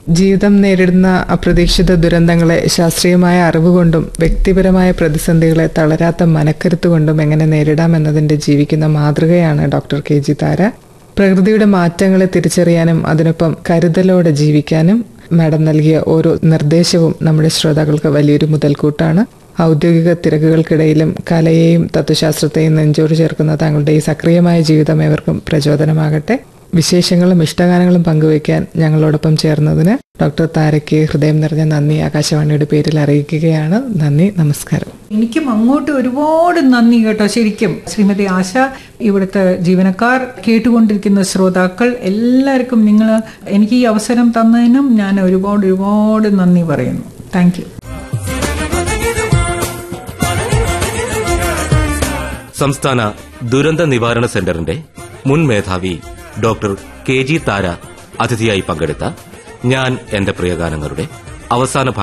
ജീവിതം നേരിടുന്ന അപ്രതീക്ഷിത ദുരന്തങ്ങളെ ശാസ്ത്രീയമായ അറിവുകൊണ്ടും വ്യക്തിപരമായ പ്രതിസന്ധികളെ തളരാത്ത മനക്കരുത്ത് കൊണ്ടും എങ്ങനെ നേരിടാമെന്നതിന്റെ ജീവിക്കുന്ന മാതൃകയാണ് ഡോക്ടർ കെ ജി താര പ്രകൃതിയുടെ മാറ്റങ്ങളെ തിരിച്ചറിയാനും അതിനൊപ്പം കരുതലോടെ ജീവിക്കാനും മാഡം നൽകിയ ഓരോ നിർദ്ദേശവും നമ്മുടെ ശ്രോതാക്കൾക്ക് വലിയൊരു മുതൽക്കൂട്ടാണ് ഔദ്യോഗിക തിരക്കുകൾക്കിടയിലും കലയെയും തത്വശാസ്ത്രത്തെയും നെഞ്ചോട് ചേർക്കുന്ന താങ്കളുടെ ഈ സക്രിയമായ ജീവിതം ഏവർക്കും പ്രചോദനമാകട്ടെ വിശേഷങ്ങളും ഇഷ്ടഗാനങ്ങളും പങ്കുവയ്ക്കാൻ ഞങ്ങളോടൊപ്പം ചേർന്നതിന് ഡോക്ടർ താരയ്ക്ക് ഹൃദയം നിറഞ്ഞ നന്ദി ആകാശവാണിയുടെ പേരിൽ അറിയിക്കുകയാണ് നന്ദി നമസ്കാരം എനിക്കും അങ്ങോട്ട് ഒരുപാട് നന്ദി കേട്ടോ ശരിക്കും ശ്രീമതി ആശ ഇവിടുത്തെ ജീവനക്കാർ കേട്ടുകൊണ്ടിരിക്കുന്ന ശ്രോതാക്കൾ എല്ലാവർക്കും നിങ്ങൾ എനിക്ക് ഈ അവസരം തന്നതിനും ഞാൻ ഒരുപാട് ഒരുപാട് നന്ദി പറയുന്നു താങ്ക് യു സംസ്ഥാന ദുരന്ത നിവാരണ സെന്ററിന്റെ മുൻ മേധാവി ഡോക്ടർ കെ ജി താര അതിഥിയായി പങ്കെടുത്ത ഞാൻ എന്റെ പ്രിയഗാനങ്ങളുടെ അവസാന